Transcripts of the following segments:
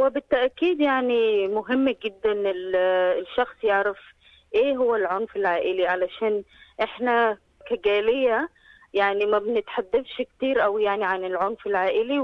هو بالتأكيد يعني مهم جدا ال- الشخص يعرف ايه هو العنف العائلي علشان احنا كجالية يعني ما بنتحدثش كتير قوي يعني عن العنف العائلي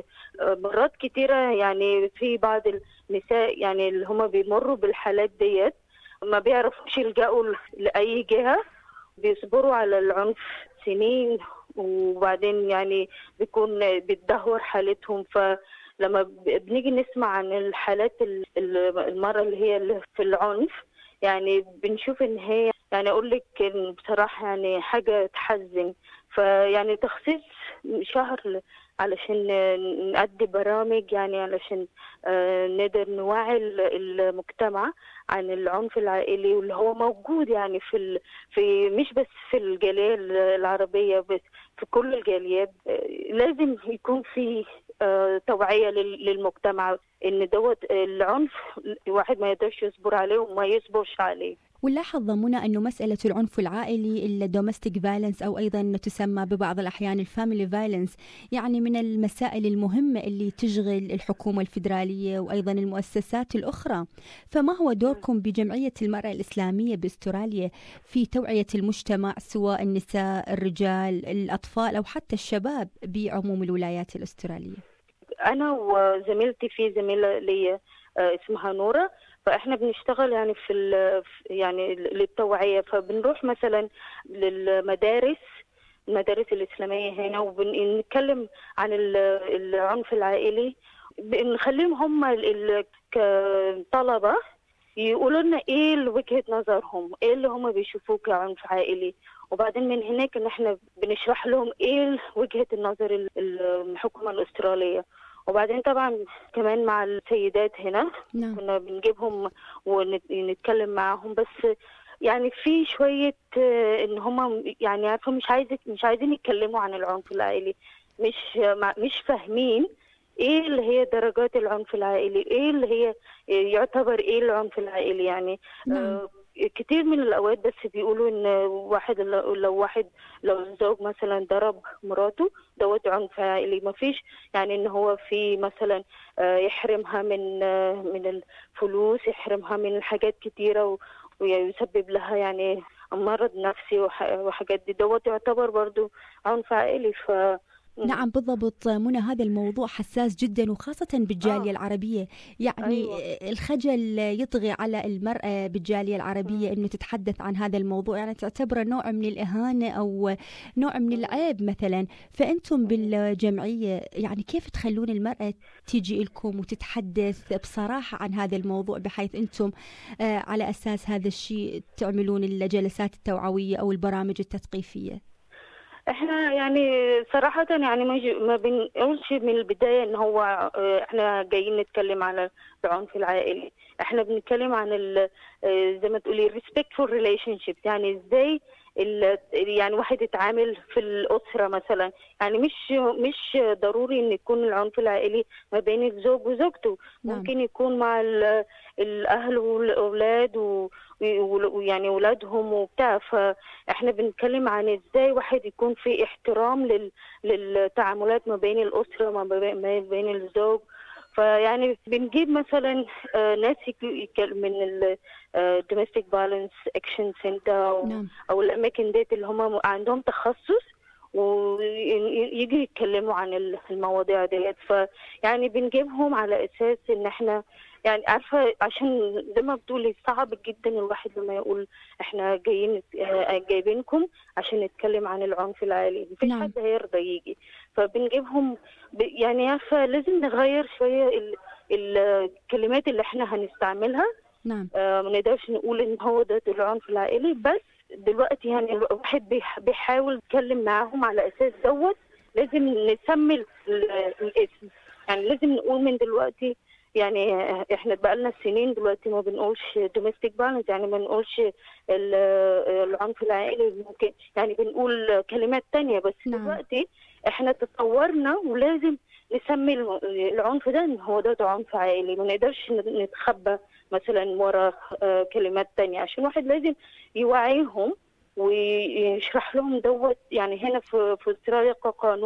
ومرات كتيرة يعني في بعض النساء يعني اللي هم بيمروا بالحالات ديت ما بيعرفوش يلجأوا ل- لأي جهة بيصبروا على العنف سنين وبعدين يعني بيكون بتدهور حالتهم فلما ب- بنيجي نسمع عن الحالات ال- ال- المرة اللي هي اللي في العنف يعني بنشوف ان هي يعني اقول لك إن بصراحة يعني حاجة تحزن فيعني تخصيص شهر ل- علشان نأدي برامج يعني علشان آه، نقدر نوعي ال- المجتمع عن العنف العائلي واللي هو موجود يعني في ال... في مش بس في الجالية العربية بس في كل الجاليات آه، لازم يكون في آه، توعية لل- للمجتمع ان دوت العنف الواحد ما يقدرش يصبر عليه وما يصبرش عليه ونلاحظ ضمنا أنه مسألة العنف العائلي الدومستيك فايلنس أو أيضا ما تسمى ببعض الأحيان الفاميلي فايلنس يعني من المسائل المهمة اللي تشغل الحكومة الفيدرالية وأيضا المؤسسات الأخرى فما هو دوركم بجمعية المرأة الإسلامية بأستراليا في توعية المجتمع سواء النساء الرجال الأطفال أو حتى الشباب بعموم الولايات الأسترالية انا وزميلتي في زميله ليا آه، اسمها نوره فاحنا بنشتغل يعني في ال- في- يعني للتوعيه فبنروح مثلا للمدارس المدارس الاسلاميه هنا وبنتكلم عن ال- العنف العائلي بنخليهم هم ال- ال- كطلبه يقولوا لنا ايه اللي وجهه نظرهم ايه اللي هم بيشوفوه كعنف عائلي وبعدين من هناك ان احنا بنشرح لهم ايه وجهه النظر ال- الحكومه الاستراليه وبعدين طبعا كمان مع السيدات هنا نعم كنا بنجيبهم ونتكلم معاهم بس يعني في شوية آه، ان هم يعني عارفة مش عايزة مش عايزين يتكلموا عن العنف العائلي مش مع- مش فاهمين ايه اللي هي درجات العنف العائلي ايه اللي هي يعتبر ايه العنف العائلي يعني نعم. آه، كتير من الاوقات بس بيقولوا ان واحد لو لو واحد لو الزوج مثلا ضرب مراته دوت عنف عائلي ما فيش يعني ان هو في مثلا آه، يحرمها من آه، من الفلوس يحرمها من حاجات كتيرة و- ويسبب لها يعني مرض نفسي وح- وحاجات دي دوت يعتبر برضو عنف عائلي ف نعم بالضبط منى هذا الموضوع حساس جدا وخاصة بالجالية آه. العربية يعني أيوة. الخجل يطغي على المرأة بالجالية العربية أنه تتحدث عن هذا الموضوع يعني تعتبره نوع من الإهانة أو نوع من العيب مثلا فأنتم بالجمعية يعني كيف تخلون المرأة تيجي لكم وتتحدث بصراحة عن هذا الموضوع بحيث أنتم آه، على أساس هذا الشيء تعملون الجلسات التوعوية أو البرامج التثقيفية احنا يعني صراحة يعني ما ج- ما بنقولش من البداية ان هو اه، احنا جايين نتكلم على العنف العائلي احنا بنتكلم عن ال- اه، زي ما تقولي respectful relationship يعني ازاي ال- يعني واحد يتعامل في الأسرة مثلا يعني مش مش ضروري ان يكون العنف العائلي ما بين الزوج وزوجته نعم. ممكن يكون مع ال- الأهل والأولاد و- و- ويعني أولادهم وبتاع فاحنا بنتكلم عن ازاي واحد يكون في احترام لل... للتعاملات ما بين الأسرة ما بين, ما بين الزوج فيعني بنجيب مثلا آه، ناس يك- يك- من ال آه، domestic violence action center أو, نعم أو الأماكن ديت اللي هم عندهم تخصص ويجي يتكلموا عن ال- المواضيع ديت فيعني بنجيبهم على أساس إن احنا يعني عارفة عشان زي ما بتقولي صعب جدا الواحد لما يقول احنا جايين آه، جايبينكم عشان نتكلم عن العنف العائلي مفيش نعم. حد هيرضى يجي فبنجيبهم ب- يعني عارفة لازم نغير شوية ال- الكلمات اللي احنا هنستعملها نعم آه، ما نقدرش نقول ان هو ده العنف العائلي بس دلوقتي يعني الواحد بيح- بيحاول يتكلم معاهم على اساس دوت لازم نسمي ال- الاسم يعني لازم نقول من دلوقتي يعني احنا بقالنا سنين دلوقتي ما بنقولش domestic violence يعني ما بنقولش ال- العنف العائلي ممكن يعني بنقول كلمات تانية بس نعم. دلوقتي احنا تطورنا ولازم نسمي الم- العنف ده ان هو ده عنف عائلي ما نقدرش نتخبى مثلا ورا آه، كلمات تانية عشان واحد لازم يوعيهم ويشرح لهم دوت يعني هنا في في استراليا كقانون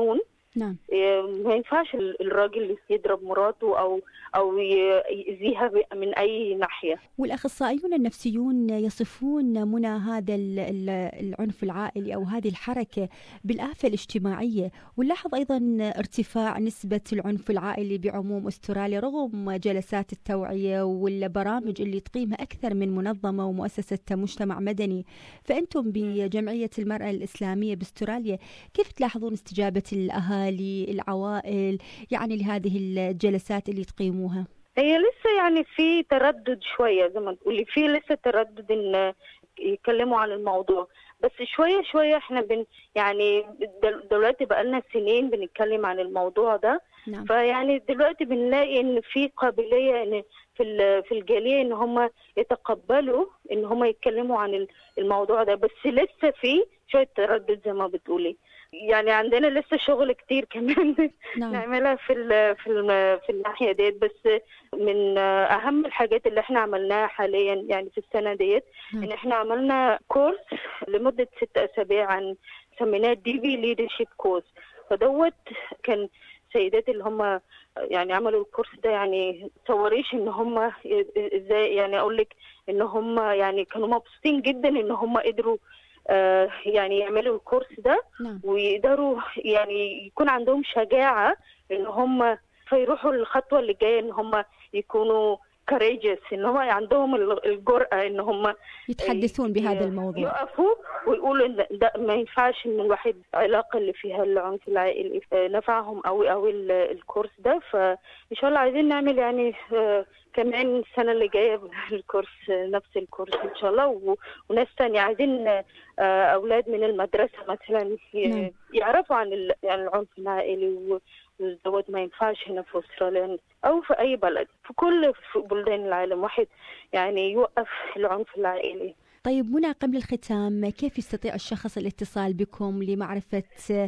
نعم إيه، ما ينفعش ال- الراجل يضرب مراته او او ي- يأذيها ب- من اي ناحيه والأخصائيون النفسيون يصفون منى هذا ال- ال- العنف العائلي أو هذه الحركة بالآفة الاجتماعية ونلاحظ أيضا ارتفاع نسبة العنف العائلي بعموم أستراليا رغم جلسات التوعية والبرامج اللي تقيمها أكثر من منظمة ومؤسسة مجتمع مدني فأنتم بجمعية المرأة الإسلامية باستراليا كيف تلاحظون استجابة الأهالي العوائل يعني لهذه الجلسات اللي تقيموها هي لسه يعني في تردد شويه زي ما تقولي في لسه تردد ان يتكلموا عن الموضوع بس شويه شويه احنا بن يعني دل- دلوقتي بقالنا سنين بنتكلم عن الموضوع ده نعم فيعني دلوقتي بنلاقي ان في قابليه ان في ال- في الجاليه ان هم يتقبلوا ان هم يتكلموا عن ال- الموضوع ده بس لسه في شويه تردد زي ما بتقولي يعني عندنا لسه شغل كتير كمان نعم نعملها في ال في ال في الناحيه ديت بس من اهم الحاجات اللي احنا عملناها حاليا يعني في السنه ديت نعم. ان احنا عملنا كورس لمده ست اسابيع عن سميناه دي بي ليدرشيب كورس فدوت كان سيدات اللي هم يعني عملوا الكورس ده يعني تصوريش ان هم ازاي يعني اقول لك ان هم يعني كانوا مبسوطين جدا ان هم قدروا آه، يعني يعملوا الكورس ده نعم ويقدروا يعني يكون عندهم شجاعة ان هم فيروحوا الخطوة اللي جاية ان هم يكونوا courageous ان هم عندهم ال- الجرأة ان هم يتحدثون بهذا الموضوع يقفوا ويقولوا ان ده ما ينفعش ان الواحد علاقة اللي فيها العنف العائلي آه، نفعهم قوي قوي ال- الكورس ده فان شاء الله عايزين نعمل يعني آه، كمان السنة اللي جاية الكورس آه، نفس الكورس ان شاء الله و- وناس تانية عايزين آه، اولاد من المدرسة مثلا ي- نعم. يعرفوا عن ال- عن العنف العائلي و- والزواج ما ينفعش هنا في استراليا او في اي بلد في كل في بلدان العالم واحد يعني يوقف العنف العائلي طيب منى قبل الختام كيف يستطيع الشخص الاتصال بكم لمعرفة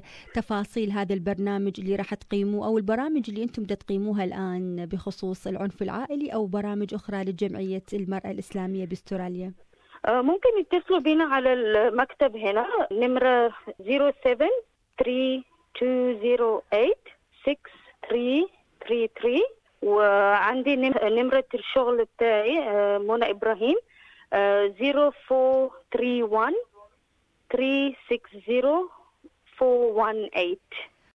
تفاصيل هذا البرنامج اللي راح تقيموه أو البرامج اللي أنتم تقيموها الآن بخصوص العنف العائلي أو برامج أخرى لجمعية المرأة الإسلامية باستراليا آه، ممكن يتصلوا بينا على المكتب هنا نمرة 07 3208 6333 وعندي نم- نمرة الشغل بتاعي آه، منى إبراهيم آه، 0431 360 418